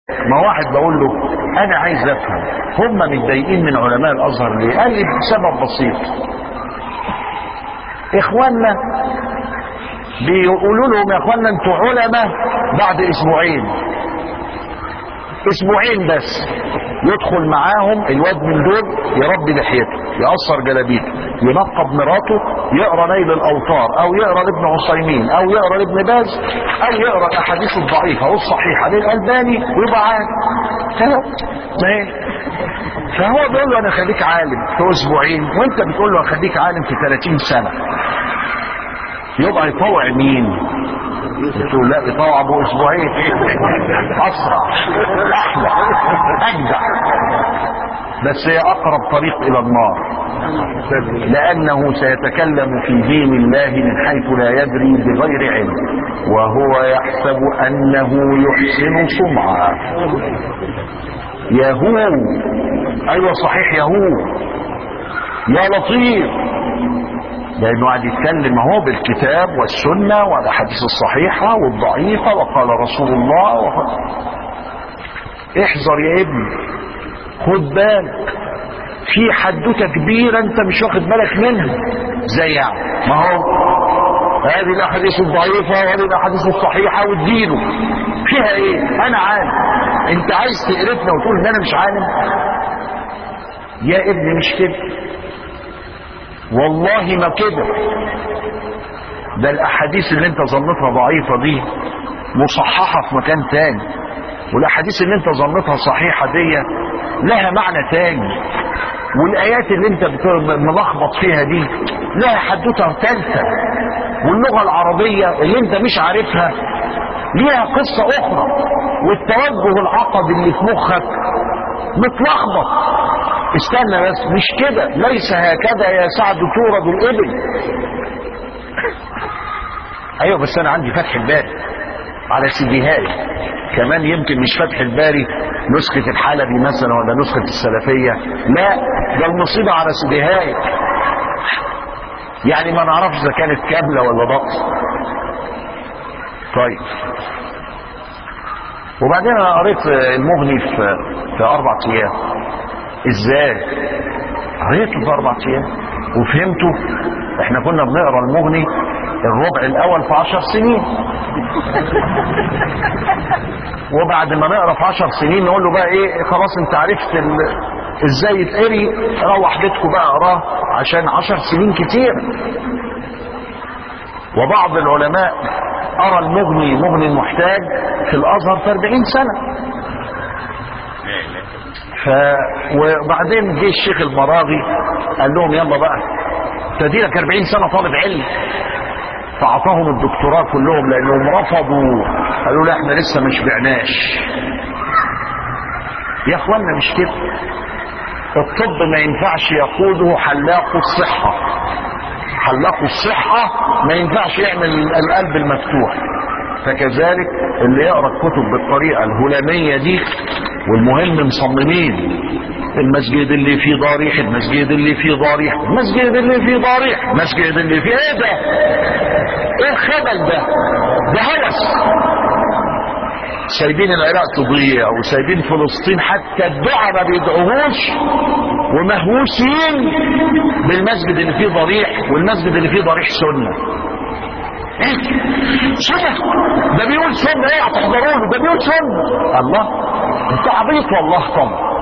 ما واحد بقول له انا عايز افهم هم متضايقين من علماء الازهر ليه قال لي بسبب بسيط اخواننا بيقولوا لهم يا اخوانا انتوا علماء بعد اسبوعين اسبوعين بس يدخل معاهم الواد من دول يربي لحيته يقصر جلابيته ينقب مراته يقرا نيل الاوطار او يقرا لابن عثيمين او يقرا لابن باز او يقرا الاحاديث الضعيفه والصحيحه للالباني ويبقى عالم فهو بيقول له انا خليك عالم في اسبوعين وانت بتقول له خليك عالم في 30 سنه يبقى يطوع مين قلت له لا يطوع ابو اسبوعين اسرع احلى اجدع بس هي اقرب طريق الى النار لانه سيتكلم في دين الله من حيث لا يدري بغير علم وهو يحسب انه يحسن صنعا يهو ايوه صحيح يهو يا لطيف لانه قاعد يتكلم هو بالكتاب والسنه والاحاديث الصحيحه والضعيفه وقال رسول الله وف... احذر يا ابني خد بالك في حدوته كبيره انت مش واخد بالك منها زي يعني ما هو هذه الاحاديث الضعيفه وهذه الاحاديث الصحيحه والدين فيها ايه انا عالم انت عايز تقرفنا وتقول ان انا مش عالم يا ابني مش كده والله ما كده ده الاحاديث اللي انت ظنتها ضعيفه دي مصححه في مكان تاني والاحاديث اللي انت ظنتها صحيحه دي لها معنى تاني والايات اللي انت ملخبط فيها دي لها حدوته ثالثه واللغه العربيه اللي انت مش عارفها ليها قصه اخرى والتوجه العقدي اللي في مخك متلخبط استنى بس مش كده ليس هكذا يا سعد تورد الابل ايوه بس انا عندي فتح الباري على سيديهاي كمان يمكن مش فتح الباري نسخة الحلبي مثلا ولا نسخة السلفية لا ده المصيبة على سيديهاي يعني ما نعرفش اذا كانت كاملة ولا ضغط طيب وبعدين انا قريت المغني في في اربع ايام ازاي قريته في اربع ايام وفهمته احنا كنا بنقرا المغني الربع الاول في عشر سنين وبعد ما نقرا في عشر سنين نقول له بقى ايه خلاص انت عرفت ال... ازاي يتقري روح بيتكم بقى اقراه عشان عشر سنين كتير وبعض العلماء ارى المغني مغني المحتاج في الازهر في 40 سنه ف وبعدين جه الشيخ المراغي قال لهم يلا بقى تديلك 40 سنه طالب علم فاعطاهم الدكتوراه كلهم لانهم رفضوا قالوا لا احنا لسه ما شبعناش يا اخوانا مش كده الطب ما ينفعش يقوده حلاق الصحه حلاق الصحه ما ينفعش يعمل القلب المفتوح فكذلك اللي يقرا الكتب بالطريقه الهلاميه دي والمهم مصممين المسجد اللي فيه ضريح المسجد اللي فيه ضريح المسجد اللي فيه ضريح المسجد اللي فيه ايه ده ايه الخبل ده ده هوس سايبين العراق تضيع وسايبين فلسطين حتى الدعاء ما بيدعوهوش ومهووسين بالمسجد اللي فيه ضريح والمسجد اللي فيه ضريح سنه ايه سنه ده بيقول سنه ايه هتحضروا له ده بيقول سنه الله انت عبيط والله طبعا